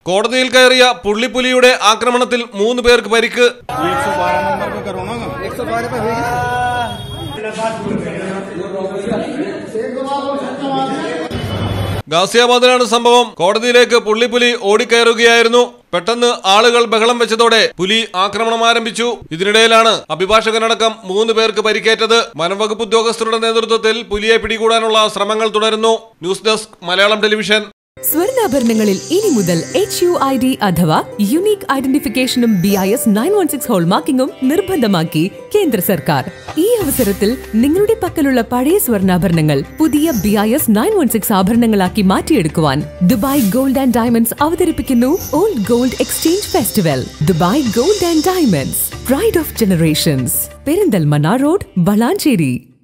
കോടതിയിൽ കയറിയ പുള്ളിപ്പുലിയുടെ ആക്രമണത്തിൽ മൂന്ന് പേർക്ക് പരിക്ക് ये एक सौ बारह नंबर पे करो ना एक सौ बारह पे हुई ഗാസിയാബാദിലാണ് സംഭവം കോടതിയിലേക്ക് പുള്ളിപ്പുലി ഓടിക്കയറുകയായിരുന്നു പെട്ടെന്ന് ആളുകൾ ബഹളം വെച്ചതോടെ പുലി ആക്രമണം ആരംഭിച്ചു ഇതിനിടയിലാണ് അഭിഭാഷകനടക്കം മൂന്ന് പേർക്ക് പരിക്കേറ്റത് വനംവകുപ്പ് ഉദ്യോഗസ്ഥരുടെ നേതൃത്വത്തിൽ പുലിയെ പിടികൂടാനുള്ള ശ്രമങ്ങൾ തുടരുന്നു ന്യൂസ് ഡെസ്ക് മലയാളം ടെലിവിഷൻ സ്വർണ്ണാഭരണങ്ങളിൽ ഇനി മുതൽ എച്ച് യു ഐ ഡി അഥവാ യുണീക് ഐഡന്റിഫിക്കേഷനും B I S nine one six ഹോൾമാർക്കിംഗും നിർബന്ധമാക്കി കേന്ദ്ര സർക്കാർ ഈ അവസരത്തിൽ നിങ്ങളുടെ പക്കലുള്ള പഴയ സ്വർണ്ണാഭരണങ്ങൾ പുതിയ B I S nine one six ആഭരണങ്ങളാക്കി മാറ്റിയെടുക്കുവാൻ ദുബായ് ഗോൾഡ് ആൻഡ് ഡയമണ്ട്സ് അവതരിപ്പിക്കുന്നു old gold exchange festival Dubai gold and diamonds pride of generations Perinthalmanna road Valanchery